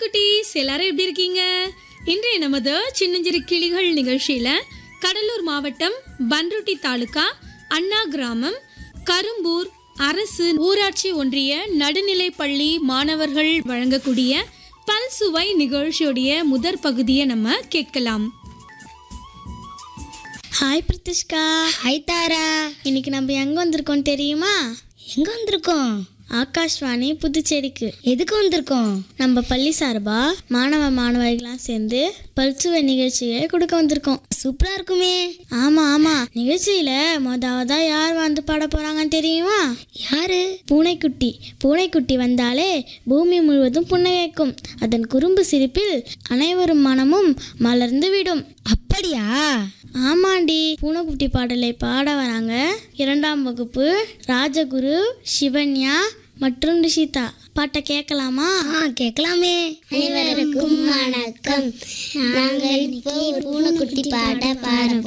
குட்டீஸ் எல்லாரும் எப்படி இருக்கீங்க இன்றைய நமது சின்னஞ்சிறு கிளிகள் நிகழ்ச்சியில கடலூர் மாவட்டம் பன்ருட்டி தாலுகா அண்ணா கிராமம் கரும்பூர் அரசு ஊராட்சி ஒன்றிய நடுநிலைப் பள்ளி மாணவர்கள் வழங்கக்கூடிய பல்சுவை நிகழ்ச்சியுடைய முதற் பகுதியை நம்ம கேட்கலாம் ஹாய் பிரித்திஷ்கா ஹாய் தாரா இன்னைக்கு நம்ம எங்க வந்திருக்கோம் தெரியுமா எங்க வந்திருக்கோம் ஆகாஷ்வாணி புதுச்சேரிக்கு எதுக்கு வந்திருக்கோம் நம்ம பள்ளி சார்பா மாணவ மாணவர்களாம் சேர்ந்து பல்சுவை நிகழ்ச்சியை கொடுக்க வந்திருக்கோம் சூப்பரா இருக்குமே ஆமா ஆமா நிகழ்ச்சியில மொதவதா யார் வந்து பாட போறாங்கன்னு தெரியுமா யாரு பூனைக்குட்டி பூனைக்குட்டி வந்தாலே பூமி முழுவதும் புன்னகைக்கும் அதன் குறும்பு சிரிப்பில் அனைவரும் மனமும் மலர்ந்து விடும் அப்படியா ஆமாண்டி பூனைக்குட்டி பாடலை பாட வராங்க இரண்டாம் வகுப்பு ராஜகுரு சிவன்யா மற்றும் ரிஷிதா பாட்டை கேட்கலாமா ஆ கேட்கலாமே அனைவருக்கும் வணக்கம் நாங்கள் இப்போ பூனைக்குட்டி பாட பாட